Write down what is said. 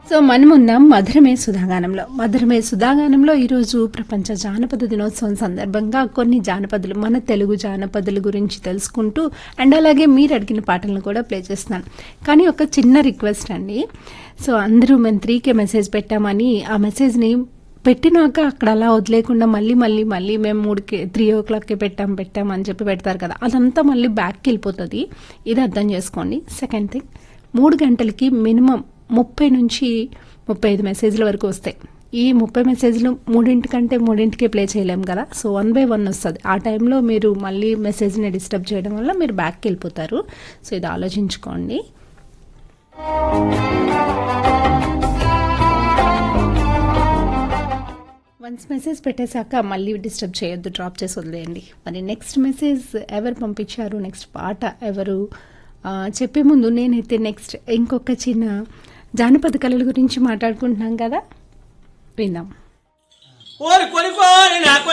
so మనమున్నాం మధురమే సుధాగానంలో మధురమే సుధాగానంలో ఈరోజు ప్రపంచ జానపద దినోత్సవం సందర్భంగా కొన్ని జానపదులు మన తెలుగు జానపదుల గురించి తెలుసుకుంటూ అండ్ అలాగే మీరు అడిగిన పాటలను కూడా ప్లే చేస్తున్నాను కానీ ఒక చిన్న రిక్వెస్ట్ అండి సో అందరూ మేము త్రీకే మెసేజ్ పెట్టామని ఆ మెసేజ్ని పెట్టినాక అక్కడ అలా వదిలేకుండా మళ్ళీ మళ్ళీ మళ్ళీ మేము మూడుకి త్రీ ఓ క్లాక్కి పెట్టాం పెట్టాం అని చెప్పి పెడతారు కదా అదంతా మళ్ళీ బ్యాక్కి వెళ్ళిపోతుంది ఇది అర్థం చేసుకోండి సెకండ్ థింగ్ మూడు గంటలకి మినిమం ముప్పై నుంచి ముప్పై ఐదు మెసేజ్ల వరకు వస్తాయి ఈ ముప్పై మెసేజ్లు మూడింటికంటే మూడింటికే ప్లే చేయలేం కదా సో వన్ బై వన్ వస్తుంది ఆ టైంలో మీరు మళ్ళీ మెసేజ్ని డిస్టర్బ్ చేయడం వల్ల మీరు బ్యాక్కి వెళ్ళిపోతారు సో ఇది ఆలోచించుకోండి వన్స్ మెసేజ్ పెట్టేశాక మళ్ళీ డిస్టర్బ్ చేయొద్దు డ్రాప్ చేసి వదిలేయండి మరి నెక్స్ట్ మెసేజ్ ఎవరు పంపించారు నెక్స్ట్ పాట ఎవరు ఆ, చెప్పే ముందు నేనైతే నెక్స్ట్ ఇంకొక చిన్న జానపద కళల గురించి మాట్లాడుకుంటున్నాం కదా విందాం ఓరి కొనుకోని నా